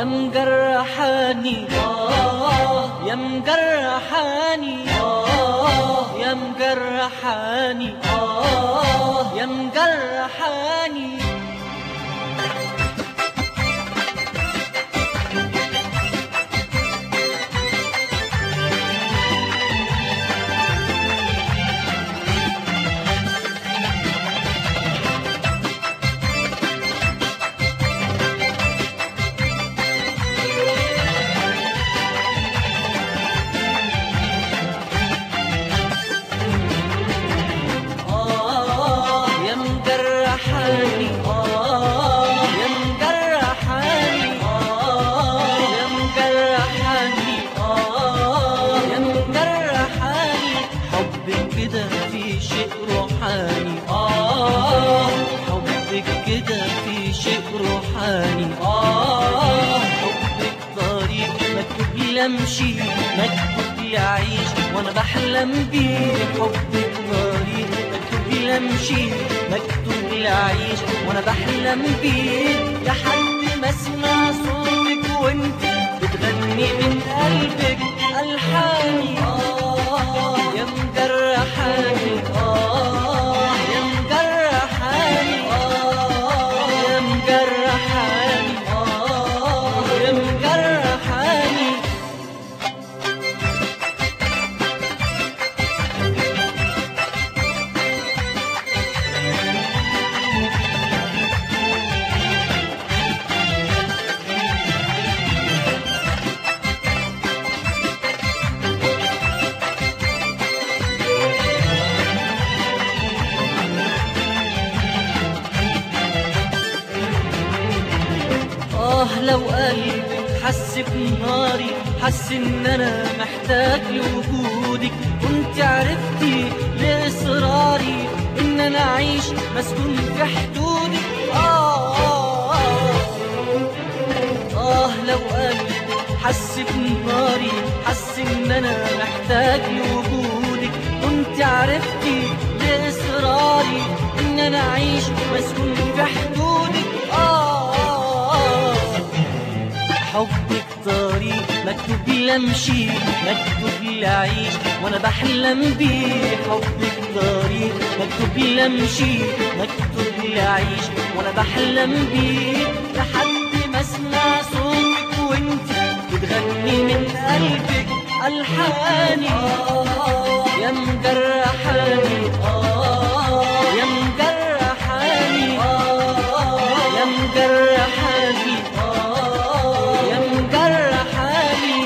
يا مجرحاني آه يا مجرحاني آه يا مجرحاني آه يا مجرحاني آه يا مجرحاني آه يا مجرحاني آه يا مجرحاني آه يا مجرحاني حبك كده في شيء روحاني آه حبك كده في شيء روحاني آه حبك طريق مكتوب لي امشي مكتوب لي اعيش وانا بحلم بيه حبك طريق مكتوب لي امشي مكتوب لي اعيش وانا بحلم بيه لحد ما اسمع صوتك وانت بتغني من قلبك الحاني آه يا مجرحاني آه يا مجرحاني آه يا مجرحاني آه يا مجرحاني آه لو قلبي حس بناري حس إن أنا محتاج لوجودك كنت عرفتي لإصراري إن أنا أعيش مسكون في حدودك آه آه آه, آه لو قلبي حس بناري حس إن أنا محتاج لوجودك كنت عرفتي لإصراري إن أنا أعيش مسكون في حدودك آه, آه, آه حبك طريق مكتوب لي امشي مكتوب لي اعيش وانا بحلم بيه حبك طريق مكتوب لي امشي مكتوب لي اعيش وانا بحلم بيه لحد ما اسمع صوتك وانت بتغني من قلبك الحاني آه يا مجرحاني آه يا مجرحاني آه يا مجرحاني آه يا مجرحاني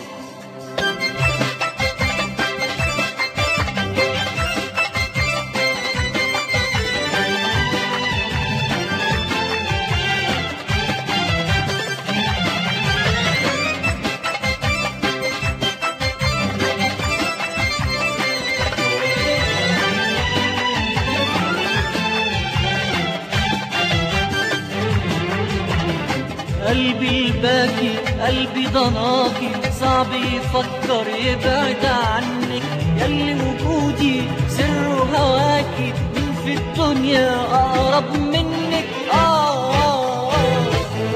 قلبي الباكي قلبي ضناكي صعب يفكر يبعد عنك يلي وجودي سر هواكي مين في الدنيا اقرب منك آه, آه, آه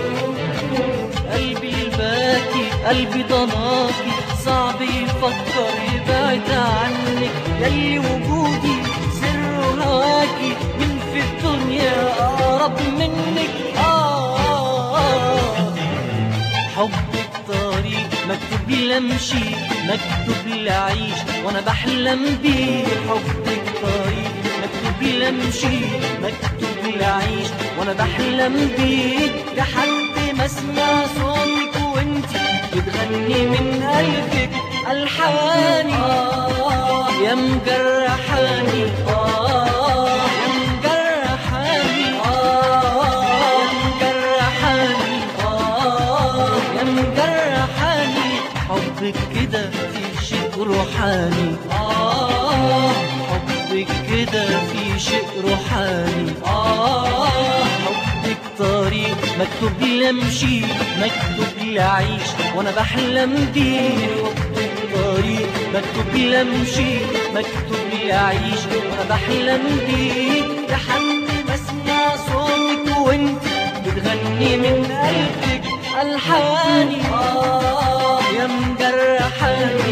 قلبي الباكي قلبي ضناكي صعب يفكر يبعد عنك يلي وجودي سر هواكي مين في الدنيا اقرب منك آه, آه, آه حبك طريق مكتوب لي امشي مكتوب لي اعيش وانا بحلم بيه حبك طريق مكتوب لي امشي مكتوب لي اعيش وانا بحلم بيه لحد ما اسمع صوتك وانت بتغني من قلبك الحاني آه يا مجرحاني آه يا مجرحاني آه يا مجرحاني آه يا مجرحاني حبك كده في شيء روحاني آه حبك كده في شيء روحاني آه حبك طريق مكتوب لي امشي مكتوب لي اعيش وانا بحلم بيه حبك طريق مكتوب لي امشي مكتوب لي اعيش وانا بحلم بيه لحد ما اسمع صوتك وانت بتغني من قلبك الحياة حاجة